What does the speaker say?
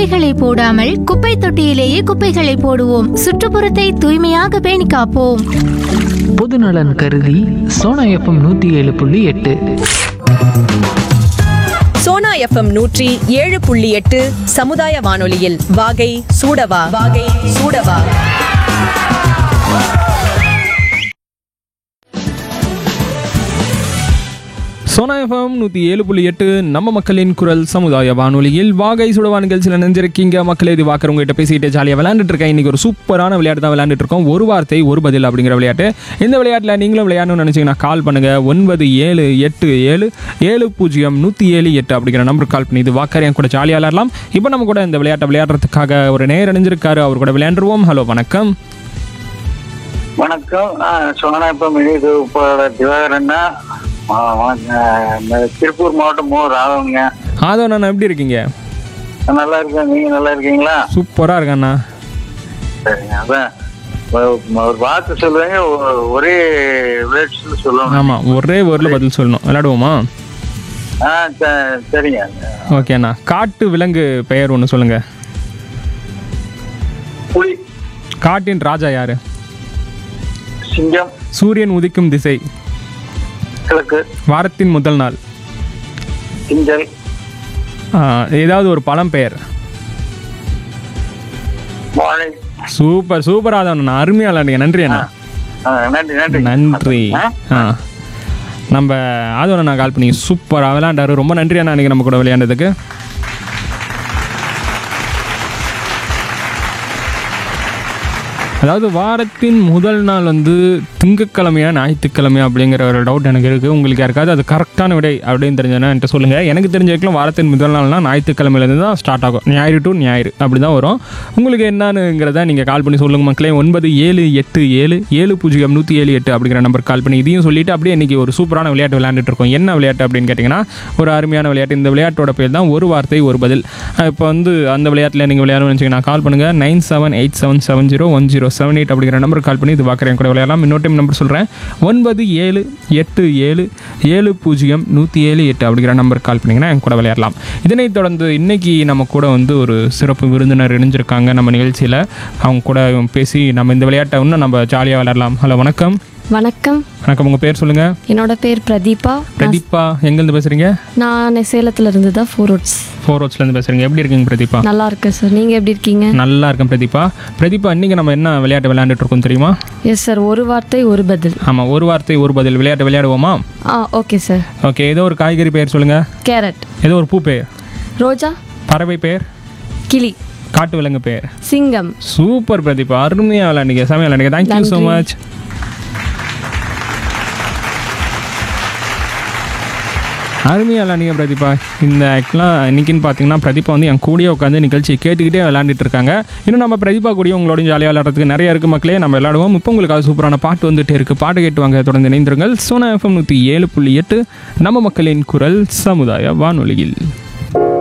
குப்பைகளை போடாமல் குப்பை தொட்டியிலேயே குப்பைகளை போடுவோம் சுற்றுப்புறத்தை தூய்மையாக பேணி காப்போம் பொதுநலன் கருதி சோனா எஃப்எம் நூற்றி ஏழு புள்ளி எட்டு சோனா எஃப்எம் நூற்றி ஏழு புள்ளி எட்டு சமுதாய வானொலியில் வாகை சூடவா வாகை சூடவா சோனா எஃப்எம் நூற்றி ஏழு புள்ளி எட்டு நம்ம மக்களின் குரல் சமுதாய வானொலியில் வாகை சுடவா நிகழ்ச்சியில் நினைஞ்சிருக்கீங்க மக்களே இது பார்க்குற உங்ககிட்ட பேசிக்கிட்டு ஜாலியாக விளையாண்டுட்டு இருக்கேன் இன்றைக்கி ஒரு சூப்பரான விளையாட்டு தான் விளையாண்டுட்டு இருக்கோம் ஒரு வார்த்தை ஒரு பதில் அப்படிங்கிற விளையாட்டு இந்த விளையாட்டில் நீங்களும் விளையாடணும்னு நினச்சிங்கன்னா கால் பண்ணுங்கள் ஒன்பது ஏழு எட்டு ஏழு ஏழு பூஜ்ஜியம் நூற்றி ஏழு எட்டு அப்படிங்கிற நம்பருக்கு கால் பண்ணி இது வாக்கர் என் கூட ஜாலியாக விளையாடலாம் இப்போ நம்ம கூட இந்த விளையாட்டை விளையாடுறதுக்காக ஒரு நேர் அணிஞ்சிருக்காரு அவர் கூட விளையாண்டுருவோம் ஹலோ வணக்கம் வணக்கம் நான் சோனாப்பம் இது திவாகரண்ணா ஆ, வணக்கம். இந்த திருப்பூர் மாவட்டம் மோ ராகவங்க ஆதவ் நான் எப்படி இருக்கீங்க நான் நல்லா இருக்கேன் நீங்க நல்லா இருக்கீங்களா சூப்பராக இருக்கண்ணா சரிங்க அதான் ஒரு- ஒரு வார்த்தை சொல்லுவாங்க ஒ- ஒரே வேர்ட்ஸ்ல சொல்லணும் ஆமாம் ஒரே வேர்டில் பதில் சொல்லணும் விளையாடுவோமா ஆ ச- சரிங்க ஓகேண்ணா காட்டு விலங்கு பெயர் ஒன்று சொல்லுங்க புலி காட்டின் ராஜா யாரு சிங்கம் சூரியன் உதிக்கும் திசை கிழக்கு வாரத்தின் முதல் நாள் திங்கள் ஆ, ஏதாவது ஒரு பழம் பெயர் வாழை சூப்பர் சூப்பராக தான் அருமையாக விளையாடுங்க நன்றி அண்ணா ஆ, நன்றி நன்றி நன்றி ஆ? ஆ நம்ம ஆதவன் நான் கால் பண்ணி சூப்பராக விளையாண்டாரு ரொம்ப நன்றி அண்ணா அன்றைக்கி நம்ம கூட விளையாண்டதுக்கு அதாவது வாரத்தின் முதல் நாள் வந்து திங்கக்கிழமையா ஞாயிற்றுக்கிழமையா அப்படிங்கிற ஒரு டவுட் எனக்கு இருக்குது உங்களுக்கு யாருக்காவது அது கரெக்டான விடை அப்படின்னு தெரிஞ்சதுன்னா என்கிட்ட சொல்லுங்கள் எனக்கு தெரிஞ்ச வரைக்கும் வாரத்தின் முதல் நாள்னா ஞாயிற்றுக்கிழமையிலேருந்து தான் ஸ்டார்ட் ஆகும் ஞாயிறு டு ஞாயிறு அப்படி தான் வரும் உங்களுக்கு என்னங்கிறத நீங்கள் கால் பண்ணி சொல்லுங்கள் மக்களே ஒன்பது ஏழு எட்டு ஏழு ஏழு பூஜ்ஜியம் நூற்றி ஏழு எட்டு அப்படிங்கிற நம்பர் கால் பண்ணி இதையும் சொல்லிட்டு அப்படியே இன்றைக்கி ஒரு சூப்பரான விளையாட்டு விளையாண்டுட்டு இருக்கோம் என்ன விளையாட்டு அப்படின்னு கேட்டிங்கன்னா ஒரு அருமையான விளையாட்டு இந்த விளையாட்டோட பேர் தான் ஒரு வார்த்தை ஒரு பதில் இப்போ வந்து அந்த விளையாட்டில் நீங்கள் விளையாடணும்னு வச்சுக்கோங்க கால் பண்ணுங்கள் nine seven eight seven seven zero one zero seven eight அப்படிங்கிற நம்பர் கால் பண்ணி இது பார்க்குறேன் கூட விளையாடலாம் இன்னொரு டைம் நம்பர் சொல்கிறேன் ஒன்பது ஏழு எட்டு ஏழு ஏழு பூஜ்ஜியம் நூற்றி ஏழு எட்டு அப்படிங்கிற நம்பர் கால் பண்ணிங்கன்னா என் கூட விளையாடலாம் இதனைத் தொடர்ந்து இன்னைக்கு நம்ம கூட வந்து ஒரு சிறப்பு விருந்தினர் இணைஞ்சிருக்காங்க நம்ம நிகழ்ச்சியில் அவங்க கூட பேசி நம்ம இந்த விளையாட்டை இன்னும் நம்ம ஜாலியாக விளையாடலாம் ஹலோ வணக்கம் வணக்கம் வணக்கம் உங்கள் பேர் சொல்லுங்கள் என்னோட பேர் பிரதீபா பிரதீப்பா எங்கேருந்து பேசுகிறீங்க நான் சேலத்துல இருந்து தான் ஃபோர் ரோட்ஸ் ஃபோர் ரோட்ஸ்லேருந்து பேசுகிறீங்க எப்படி இருக்கீங்க பிரதீப்பா நல்லா இருக்கேன் சார் நீங்கள் எப்படி இருக்கீங்க நல்லா இருக்கேன் பிரதீபா பிரதீபா இன்னைக்கு நம்ம என்ன விளையாட்டு விளையாண்டுட்டு இருக்கோம் தெரியுமா எஸ் சார் ஒரு வார்த்தை ஒரு பதில் ஆமாம் ஒரு வார்த்தை ஒரு பதில் விளையாட்டு விளையாடுவோமா ஆ ஓகே சார் ஓகே ஏதோ ஒரு காய்கறி பெயர் சொல்லுங்கள் கேரட் ஏதோ ஒரு பூ பெயர் ரோஜா பறவை பெயர் கிளி காட்டு விலங்கு பெயர் சிங்கம் சூப்பர் பிரதீபா அருமையாக விளையாண்டிங்க செமையாக விளையாண்டிங்க தேங்க்யூ ஸோ நன்றி. மச் அருமையாக விளையாண்டிங்க பிரதீபா இந்த ஆக்சுவலாக இன்னைக்குன்னு பார்த்தீங்கன்னா பிரதீபா வந்து என் கூடயே உட்காந்து நிகழ்ச்சி கேட்டுக்கிட்டே விளையாண்டுட்டு இருக்காங்க இன்னும் நம்ம பிரதீபா கூடயும் உங்களோட ஜாலியாக விளையாடுறதுக்கு நிறைய இருக்குது மக்களே நம்ம விளையாடுவோம் இப்போ உங்களுக்கு அது சூப்பரான பாட்டு வந்துட்டே இருக்குது பாட்டு கேட்டு வாங்க தொடர்ந்து இணைந்திருங்கள் சோனா எஃப்எம் நூற்றி ஏழு புள்ளி எட்டு நம்ம மக்களின் குரல் சமுதாய வானொலியில்